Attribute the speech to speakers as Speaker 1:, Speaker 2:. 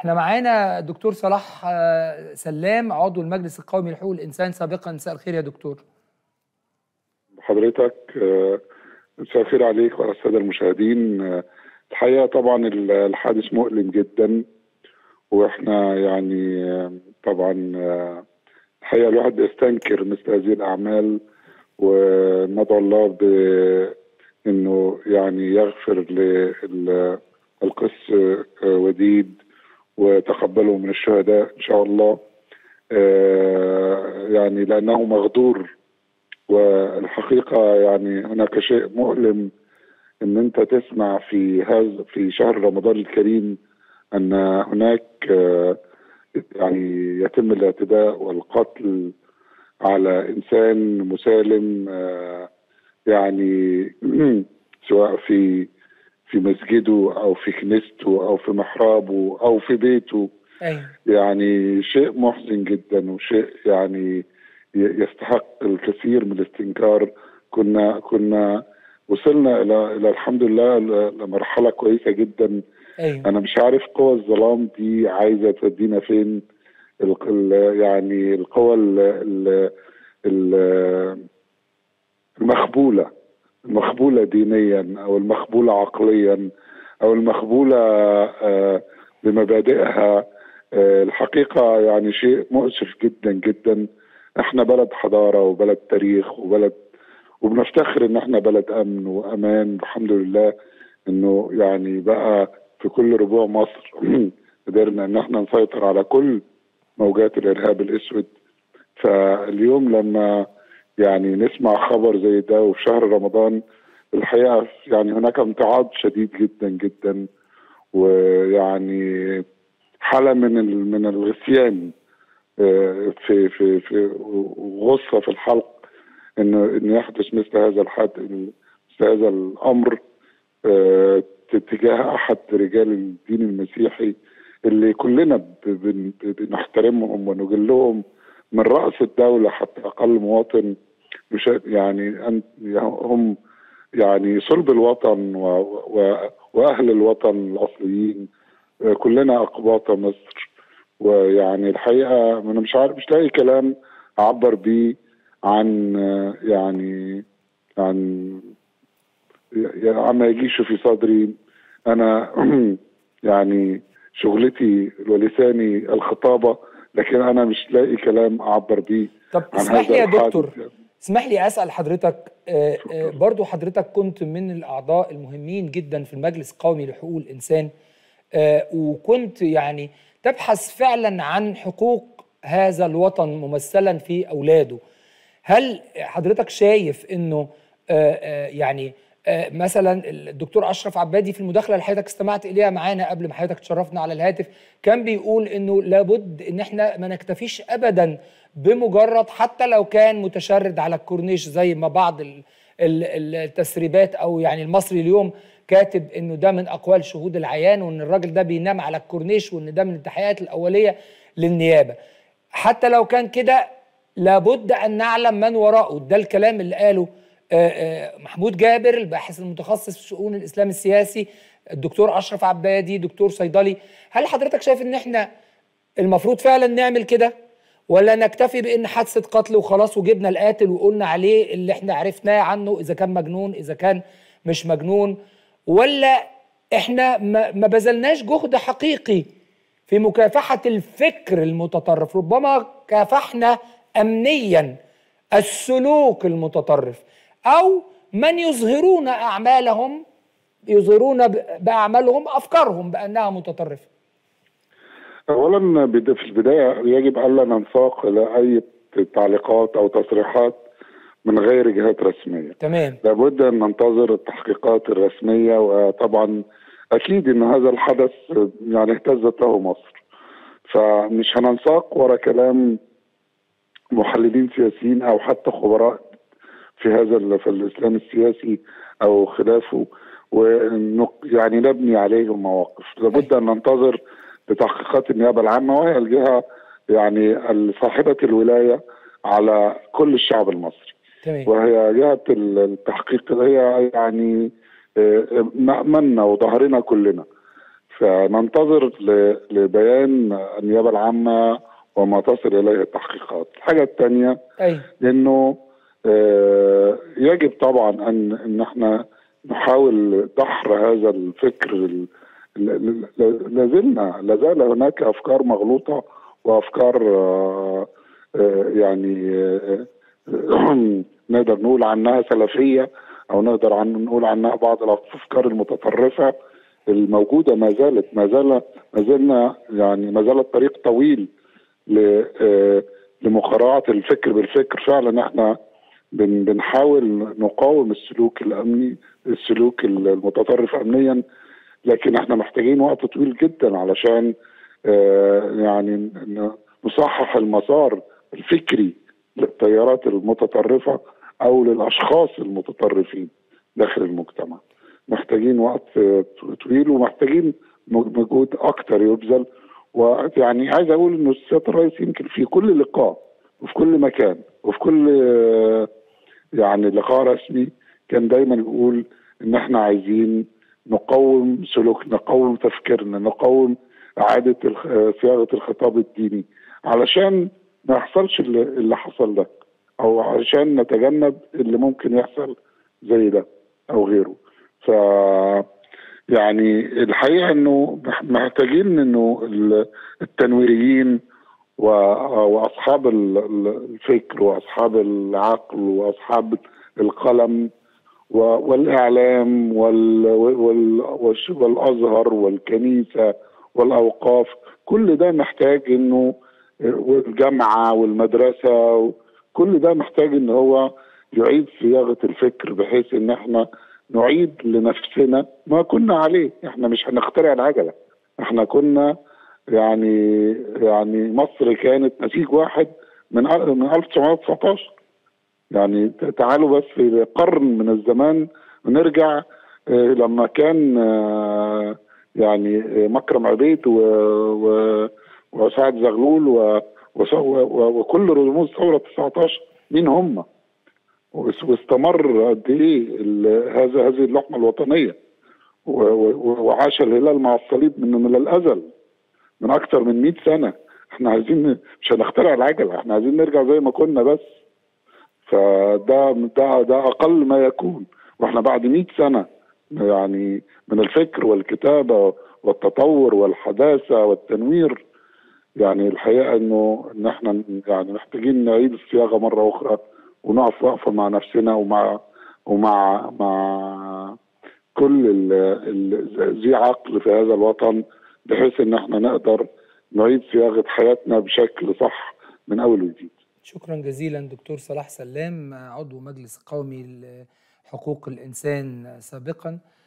Speaker 1: احنا معانا الدكتور صلاح آه، سلام عضو المجلس القومي لحقوق الانسان سابقا مساء الخير يا دكتور
Speaker 2: حضرتك آه، مساء الخير عليك وعلى الساده المشاهدين آه، الحقيقه طبعا ال- الحادث مؤلم جدا واحنا يعني آه، طبعا آه، الحقيقه الواحد بيستنكر مثل هذه الاعمال وندعو الله بانه يعني يغفر للقس وديد وتقبله من الشهداء ان شاء الله آه، يعني لانه مغدور والحقيقه يعني هناك شيء مؤلم ان انت تسمع في هذا في شهر رمضان الكريم ان هناك آه، يعني يتم الاعتداء والقتل على انسان مسالم آه، يعني سواء في في مسجده او في كنيسته او في محرابه او في بيته
Speaker 1: ايوه
Speaker 2: يعني شيء محزن جدا وشيء يعني ي- يستحق الكثير من الاستنكار كنا كنا وصلنا الى الى الحمد لله ل- لمرحله كويسه جدا
Speaker 1: ايوه
Speaker 2: انا مش عارف قوى الظلام دي عايزه تودينا فين ال- ال- يعني القوى ال- ال- ال- المخبوله المخبوله دينيا او المخبوله عقليا او المخبوله آه، بمبادئها آه، الحقيقه يعني شيء مؤسف جدا جدا احنا بلد حضاره وبلد تاريخ وبلد وبنفتخر ان احنا بلد امن وامان الحمد لله انه يعني بقى في كل ربوع مصر قدرنا ان احنا نسيطر على كل موجات الارهاب الاسود فاليوم لما يعني نسمع خبر زي ده وفي شهر رمضان الحقيقه يعني هناك امتعاض شديد جدا جدا ويعني حاله من ال- من الغثيان آه، في في في غصه في الحلق انه انه يحدث مثل هذا الحد مثل هذا الامر آه، تجاه احد رجال الدين المسيحي اللي كلنا ب- بن- بنحترمهم ونجلهم من راس الدوله حتى اقل مواطن مش يعني أن- هم يعني صلب الوطن و و واهل الوطن الاصليين آه، كلنا اقباط مصر ويعني الحقيقه انا مش عارف مش لاقي كلام اعبر بيه عن آه، يعني عن يعني عما يجيش في صدري انا يعني شغلتي ولساني الخطابه لكن انا مش لاقي كلام اعبر بيه
Speaker 1: طب
Speaker 2: عن
Speaker 1: اسمح لي
Speaker 2: هذا
Speaker 1: يا
Speaker 2: الحادث
Speaker 1: دكتور
Speaker 2: يعني.
Speaker 1: اسمح لي اسال حضرتك آه، آه، برضو حضرتك كنت من الاعضاء المهمين جدا في المجلس القومي لحقوق الانسان آه، وكنت يعني تبحث فعلا عن حقوق هذا الوطن ممثلا في اولاده هل حضرتك شايف انه آه، آه، يعني آه، مثلا الدكتور اشرف عبادي في المداخله اللي حضرتك استمعت اليها معانا قبل ما حضرتك تشرفنا على الهاتف كان بيقول انه لابد ان احنا ما نكتفيش ابدا بمجرد حتى لو كان متشرد على الكورنيش زي ما بعض ال- ال- التسريبات او يعني المصري اليوم كاتب انه ده من اقوال شهود العيان وان الراجل ده بينام على الكورنيش وان ده من التحقيقات الاوليه للنيابه حتى لو كان كده لابد ان نعلم من وراءه ده الكلام اللي قاله آه، آه، محمود جابر الباحث المتخصص في شؤون الاسلام السياسي الدكتور اشرف عبادي دكتور صيدلي هل حضرتك شايف ان احنا المفروض فعلا نعمل كده ولا نكتفي بان حادثه قتل وخلاص وجبنا القاتل وقلنا عليه اللي احنا عرفناه عنه اذا كان مجنون اذا كان مش مجنون ولا احنا ما ما بذلناش جهد حقيقي في مكافحه الفكر المتطرف ربما كافحنا امنيا السلوك المتطرف او من يظهرون اعمالهم يظهرون ب- باعمالهم افكارهم بانها متطرفه
Speaker 2: اولا بد- في البدايه يجب الا ننساق الى اي تعليقات او تصريحات من غير جهات رسميه
Speaker 1: تمام
Speaker 2: لابد ان ننتظر التحقيقات الرسميه وطبعا اكيد ان هذا الحدث يعني اهتزت له مصر فمش هننساق ورا كلام محللين سياسيين او حتى خبراء في هذا ال- في الاسلام السياسي او خلافه ويعني نبني عليه مواقف لابد ان ننتظر لتحقيقات النيابه العامه وهي الجهه يعني صاحبه الولايه على كل الشعب المصري
Speaker 1: تمام
Speaker 2: وهي جهه ال- التحقيق اللي هي يعني آه، مأمنا وظهرنا كلنا فننتظر ل- لبيان النيابه العامه وما تصل اليه التحقيقات. الحاجه الثانيه
Speaker 1: ايوه
Speaker 2: انه آه، يجب طبعا ان ان احنا نحاول دحر هذا الفكر ال- ل- ل- ل- لازلنا لازال هناك افكار مغلوطه وافكار آه، آه، يعني آه، آه، نقدر نقول عنها سلفيه او نقدر عن نقول عنها بعض الافكار المتطرفه الموجوده ما زالت ما زال ما زلنا يعني ما زال الطريق طويل ل- آه، لمقارعه الفكر بالفكر فعلا احنا بن بنحاول نقاوم السلوك الامني السلوك المتطرف امنيا لكن احنا محتاجين وقت طويل جدا علشان آه، يعني ن- نصحح المسار الفكري للتيارات المتطرفه او للاشخاص المتطرفين داخل المجتمع محتاجين وقت آه، طويل ومحتاجين مجهود اكتر يبذل ويعني عايز اقول انه السياده الرئيس يمكن في كل لقاء وفي كل مكان وفي كل آه، يعني لقاء رسمي كان دايما يقول ان احنا عايزين نقوم سلوكنا نقوم تفكيرنا نقوم اعاده الخ- صياغه الخطاب الديني علشان ما يحصلش اللي اللي حصل ده او علشان نتجنب اللي ممكن يحصل زي ده او غيره ف يعني الحقيقه انه مح- محتاجين انه ال- التنويريين و- واصحاب ال- ال- الفكر واصحاب العقل واصحاب القلم و- والاعلام وال- وال- والش- والازهر والكنيسه والاوقاف كل ده محتاج انه والجامعه والمدرسه كل ده محتاج ان هو يعيد صياغه الفكر بحيث ان احنا نعيد لنفسنا ما كنا عليه احنا مش هنخترع العجله احنا كنا يعني يعني مصر كانت نسيج واحد من أل- من 1919 يعني ت- تعالوا بس في قرن من الزمان ونرجع آه، لما كان آه، يعني آه، مكرم عبيد و, و وسعد زغلول و وس- و- و- وكل رموز ثوره 19 مين هم؟ واس- واستمر قد ايه ال- هذا هذه اللحمه الوطنيه و- و- وعاش الهلال مع الصليب من من الازل من اكثر من 100 سنه احنا عايزين مش هنخترع العجله احنا عايزين نرجع زي ما كنا بس فده ده ده اقل ما يكون واحنا بعد 100 سنه يعني من الفكر والكتابه والتطور والحداثه والتنوير يعني الحقيقه انه ان احنا يعني محتاجين نعيد الصياغه مره اخرى ونقف وقفه مع نفسنا ومع ومع مع كل ال- ال- ذي عقل في هذا الوطن بحيث ان احنا نقدر نعيد صياغه حياتنا بشكل صح من اول وجديد.
Speaker 1: شكرا جزيلا دكتور صلاح سلام عضو مجلس قومي لحقوق الإنسان سابقا